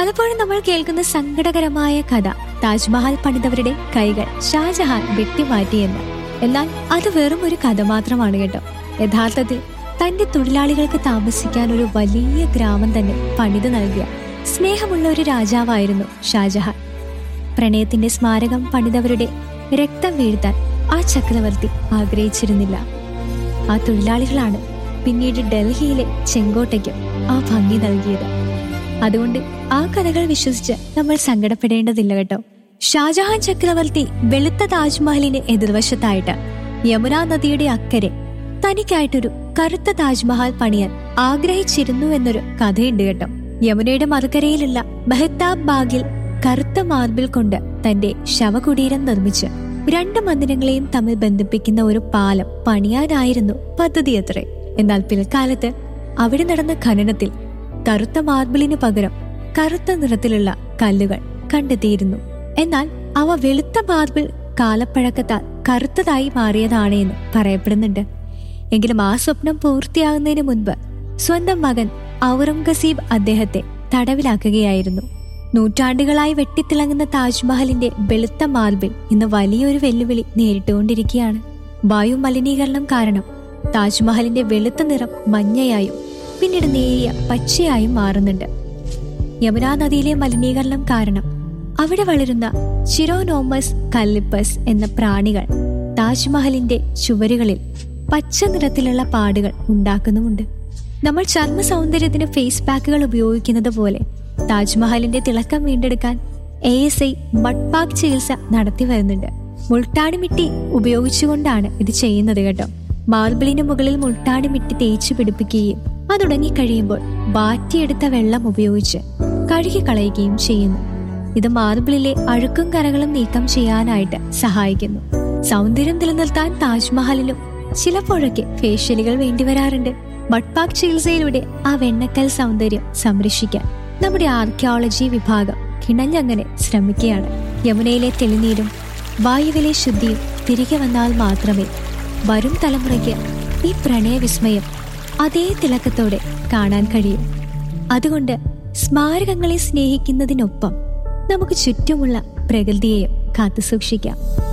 പലപ്പോഴും നമ്മൾ കേൾക്കുന്ന സങ്കടകരമായ കഥ താജ്മഹൽ പണിതവരുടെ കൈകൾ ഷാജഹാൻ വെട്ടിമാറ്റിയെന്ന് എന്നാൽ അത് വെറും ഒരു കഥ മാത്രമാണ് കേട്ടോ യഥാർത്ഥത്തിൽ തന്റെ തൊഴിലാളികൾക്ക് താമസിക്കാൻ ഒരു വലിയ ഗ്രാമം തന്നെ പണിതു നൽകിയ സ്നേഹമുള്ള ഒരു രാജാവായിരുന്നു ഷാജഹാൻ പ്രണയത്തിന്റെ സ്മാരകം പണിതവരുടെ രക്തം വീഴ്ത്താൻ ആ ചക്രവർത്തി ആഗ്രഹിച്ചിരുന്നില്ല ആ തൊഴിലാളികളാണ് പിന്നീട് ഡൽഹിയിലെ ചെങ്കോട്ടയ്ക്ക് ആ ഭംഗി നൽകിയത് അതുകൊണ്ട് ആ കഥകൾ വിശ്വസിച്ച് നമ്മൾ സങ്കടപ്പെടേണ്ടതില്ല കേട്ടോ ഷാജഹാൻ ചക്രവർത്തി വെളുത്ത താജ്മഹലിന് എതിർവശത്തായിട്ട് യമുന നദിയുടെ അക്കരെ തനിക്കായിട്ടൊരു കറുത്ത താജ്മഹൽ പണിയാൻ ആഗ്രഹിച്ചിരുന്നു എന്നൊരു കഥയുണ്ട് കേട്ടോ യമുനയുടെ മറുകരയിലുള്ള മെഹത്താബ് ബാഗിൽ കറുത്ത മാർബിൾ കൊണ്ട് തന്റെ ശവകുടീരം നിർമ്മിച്ച് രണ്ട് മന്ദിരങ്ങളെയും തമ്മിൽ ബന്ധിപ്പിക്കുന്ന ഒരു പാലം പണിയാനായിരുന്നു പദ്ധതി അത്രേ എന്നാൽ പിൽക്കാലത്ത് അവിടെ നടന്ന ഖനനത്തിൽ കറുത്ത മാർബിളിനു പകരം കറുത്ത നിറത്തിലുള്ള കല്ലുകൾ കണ്ടെത്തിയിരുന്നു എന്നാൽ അവ വെളുത്ത മാർബിൾ കാലപ്പഴക്കത്താൽ കറുത്തതായി മാറിയതാണ് എന്ന് പറയപ്പെടുന്നുണ്ട് എങ്കിലും ആ സ്വപ്നം പൂർത്തിയാകുന്നതിന് മുൻപ് സ്വന്തം മകൻ ഔറംഗസീബ് അദ്ദേഹത്തെ തടവിലാക്കുകയായിരുന്നു നൂറ്റാണ്ടുകളായി വെട്ടിത്തിളങ്ങുന്ന താജ്മഹലിന്റെ വെളുത്ത മാർബിൾ ഇന്ന് വലിയൊരു വെല്ലുവിളി നേരിട്ടുകൊണ്ടിരിക്കുകയാണ് വായു മലിനീകരണം കാരണം താജ്മഹലിന്റെ വെളുത്ത നിറം മഞ്ഞയായും പിന്നീട് നേരിയ പച്ചയായും മാറുന്നുണ്ട് യമുനാ നദിയിലെ മലിനീകരണം കാരണം അവിടെ വളരുന്ന ചിരോനോമസ് കല്ലിപ്പസ് എന്ന പ്രാണികൾ താജ്മഹലിന്റെ ചുവരുകളിൽ പച്ച നിറത്തിലുള്ള പാടുകൾ ഉണ്ടാക്കുന്നുമുണ്ട് നമ്മൾ ചർമ്മ സൗന്ദര്യത്തിന് ഫേസ് പാക്കുകൾ ഉപയോഗിക്കുന്നത് പോലെ താജ്മഹലിന്റെ തിളക്കം വീണ്ടെടുക്കാൻ എ എസ് ഐ മഡ്പാക്ക് ചികിത്സ നടത്തി വരുന്നുണ്ട് മുൾട്ടാണി മിട്ടി ഉപയോഗിച്ചുകൊണ്ടാണ് ഇത് ചെയ്യുന്നത് കേട്ടോ മാർബിളിന് മുകളിൽ മുൾട്ടാണി മിട്ടി തേച്ച് പിടിപ്പിക്കുകയും അതുടങ്ങി കഴിയുമ്പോൾ ബാറ്റിയെടുത്ത വെള്ളം ഉപയോഗിച്ച് കഴുകി കളയുകയും ചെയ്യുന്നു ഇത് മാർബിളിലെ അഴുക്കും കറകളും നീക്കം ചെയ്യാനായിട്ട് സഹായിക്കുന്നു സൗന്ദര്യം നിലനിർത്താൻ താജ്മഹലിലും ചിലപ്പോഴൊക്കെ ഫേഷ്യലുകൾ വേണ്ടിവരാറുണ്ട് മഡ്പാക്ക് ചികിത്സയിലൂടെ ആ വെണ്ണക്കൽ സൗന്ദര്യം സംരക്ഷിക്കാൻ നമ്മുടെ ആർക്കിയോളജി വിഭാഗം കിണഞ്ഞങ്ങനെ ശ്രമിക്കുകയാണ് യമുനയിലെ തെളിനീരും വായുവിലെ ശുദ്ധിയും തിരികെ വന്നാൽ മാത്രമേ വരും തലമുറയ്ക്ക് ഈ പ്രണയവിസ്മയം അതേ തിളക്കത്തോടെ കാണാൻ കഴിയും അതുകൊണ്ട് സ്മാരകങ്ങളെ സ്നേഹിക്കുന്നതിനൊപ്പം നമുക്ക് ചുറ്റുമുള്ള പ്രകൃതിയെയും കാത്തുസൂക്ഷിക്കാം